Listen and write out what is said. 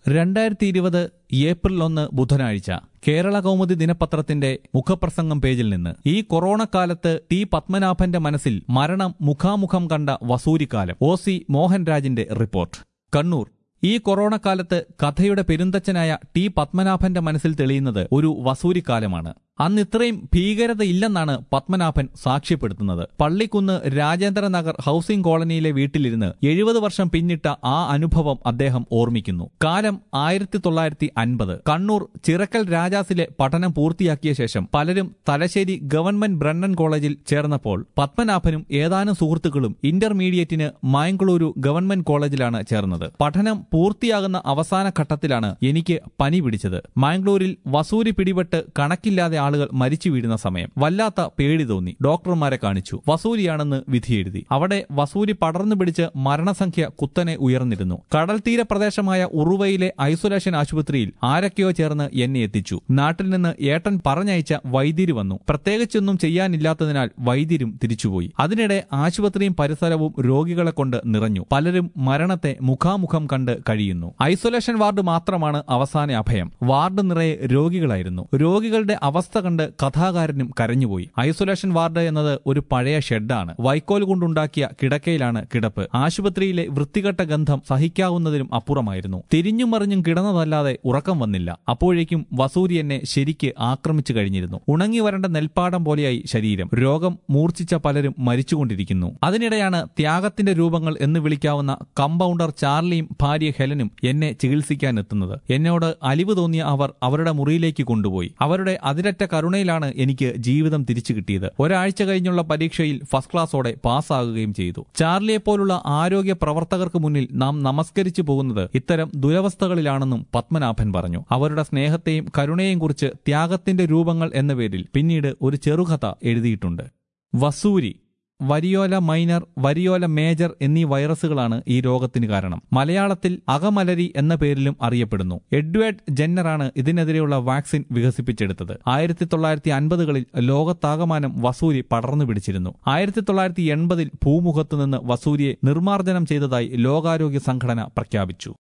രണ്ടായിരത്തി ഇരുപത് ഏപ്രിൽ ഒന്ന് ബുധനാഴ്ച കേരള കൗമുദി ദിനപത്രത്തിന്റെ മുഖപ്രസംഗം പേജിൽ നിന്ന് ഈ കൊറോണ കാലത്ത് ടി പത്മനാഭന്റെ മനസ്സിൽ മരണം മുഖാമുഖം കണ്ട വസൂരിക്കാലം ഒ സി മോഹൻരാജിന്റെ റിപ്പോർട്ട് കണ്ണൂർ ഈ കൊറോണ കാലത്ത് കഥയുടെ പെരുന്തച്ഛനായ ടി പത്മനാഭന്റെ മനസ്സിൽ തെളിയുന്നത് ഒരു വസൂരിക്കാലമാണ് അന്ന് ഇത്രയും ഭീകരതയില്ലെന്നാണ് പത്മനാഭൻ സാക്ഷ്യപ്പെടുത്തുന്നത് പള്ളിക്കുന്ന് രാജേന്ദ്ര നഗർ ഹൌസിംഗ് കോളനിയിലെ വീട്ടിലിരുന്ന് എഴുപത് വർഷം പിന്നിട്ട ആ അനുഭവം അദ്ദേഹം ഓർമ്മിക്കുന്നു കാലം ആയിരത്തി തൊള്ളായിരത്തി അൻപത് കണ്ണൂർ ചിറക്കൽ രാജാസിലെ പഠനം പൂർത്തിയാക്കിയ ശേഷം പലരും തലശ്ശേരി ഗവൺമെന്റ് ബ്രണ്ണൻ കോളേജിൽ ചേർന്നപ്പോൾ പത്മനാഭനും ഏതാനും സുഹൃത്തുക്കളും ഇന്റർമീഡിയറ്റിന് മായങ്കളൂരു ഗവൺമെന്റ് കോളേജിലാണ് ചേർന്നത് പഠനം പൂർത്തിയാകുന്ന അവസാന ഘട്ടത്തിലാണ് എനിക്ക് പനി പിടിച്ചത് മാംഗ്ലൂരിൽ വസൂരി പിടിപെട്ട് കണക്കില്ലാതെ ആളുകൾ മരിച്ചു വീഴുന്ന സമയം വല്ലാത്ത പേടി തോന്നി ഡോക്ടർമാരെ കാണിച്ചു വസൂരിയാണെന്ന് വിധിയെഴുതി അവിടെ വസൂരി പടർന്നു പിടിച്ച് മരണസംഖ്യ കുത്തനെ ഉയർന്നിരുന്നു കടൽ തീര പ്രദേശമായ ഉറുവയിലെ ഐസൊലേഷൻ ആശുപത്രിയിൽ ആരൊക്കെയോ ചേർന്ന് എന്നെ എത്തിച്ചു നാട്ടിൽ നിന്ന് ഏട്ടൻ പറഞ്ഞയച്ച വൈദ്യര് വന്നു പ്രത്യേകിച്ചൊന്നും ചെയ്യാനില്ലാത്തതിനാൽ വൈദ്യരും തിരിച്ചുപോയി അതിനിടെ ആശുപത്രിയും പരിസരവും രോഗികളെ കൊണ്ട് നിറഞ്ഞു പലരും മരണത്തെ മുഖാമുഖം കണ്ട് കഴിയുന്നു ഐസൊലേഷൻ വാർഡ് മാത്രമാണ് അവസാന അഭയം വാർഡ് നിറയെ രോഗികളായിരുന്നു രോഗികളുടെ അവസ്ഥ കണ്ട് കഥാകാരനും കരഞ്ഞുപോയി ഐസൊലേഷൻ വാർഡ് എന്നത് ഒരു പഴയ ഷെഡാണ് വൈക്കോൽ കൊണ്ടുണ്ടാക്കിയ കിടക്കയിലാണ് കിടപ്പ് ആശുപത്രിയിലെ വൃത്തികെട്ട ഗന്ധം സഹിക്കാവുന്നതിനും അപ്പുറമായിരുന്നു തിരിഞ്ഞും മറിഞ്ഞും കിടന്നതല്ലാതെ ഉറക്കം വന്നില്ല അപ്പോഴേക്കും വസൂരി എന്നെ ശരിക്ക് ആക്രമിച്ചു കഴിഞ്ഞിരുന്നു ഉണങ്ങി വരേണ്ട നെൽപ്പാടം പോലെയായി ശരീരം രോഗം മൂർച്ഛിച്ച പലരും മരിച്ചുകൊണ്ടിരിക്കുന്നു അതിനിടെയാണ് ത്യാഗത്തിന്റെ രൂപങ്ങൾ എന്ന് വിളിക്കാവുന്ന കമ്പൗണ്ടർ ചാർലിയും ഭാര്യ ഹെലനും എന്നെ ചികിത്സിക്കാൻ എത്തുന്നത് എന്നോട് അലിവ് തോന്നിയ അവർ അവരുടെ മുറിയിലേക്ക് കൊണ്ടുപോയി അവരുടെ അതിരറ്റ കരുണയിലാണ് എനിക്ക് ജീവിതം തിരിച്ചു കിട്ടിയത് ഒരാഴ്ച കഴിഞ്ഞുള്ള പരീക്ഷയിൽ ഫസ്റ്റ് ക്ലാസ്സോടെ പാസ്സാകുകയും ചെയ്തു ചാർലിയെ പോലുള്ള ആരോഗ്യ പ്രവർത്തകർക്ക് മുന്നിൽ നാം നമസ്കരിച്ചു പോകുന്നത് ഇത്തരം ദുരവസ്ഥകളിലാണെന്നും പത്മനാഭൻ പറഞ്ഞു അവരുടെ സ്നേഹത്തെയും കരുണയെയും കുറിച്ച് ത്യാഗത്തിന്റെ രൂപങ്ങൾ എന്ന പേരിൽ പിന്നീട് ഒരു ചെറുകഥ എഴുതിയിട്ടുണ്ട് വസൂരി വരിയോല മൈനർ വരിയോല മേജർ എന്നീ വൈറസുകളാണ് ഈ രോഗത്തിന് കാരണം മലയാളത്തിൽ അകമലരി എന്ന പേരിലും അറിയപ്പെടുന്നു എഡ്വേർഡ് ജെന്നറാണ് ഇതിനെതിരെയുള്ള വാക്സിൻ വികസിപ്പിച്ചെടുത്തത് ആയിരത്തി തൊള്ളായിരത്തി അൻപതുകളിൽ ലോകത്താകമാനം വസൂരി പടർന്നു പിടിച്ചിരുന്നു ആയിരത്തി തൊള്ളായിരത്തി എൺപതിൽ ഭൂമുഖത്തുനിന്ന് വസൂരിയെ നിർമ്മാർജ്ജനം ചെയ്തതായി ലോകാരോഗ്യ സംഘടന പ്രഖ്യാപിച്ചു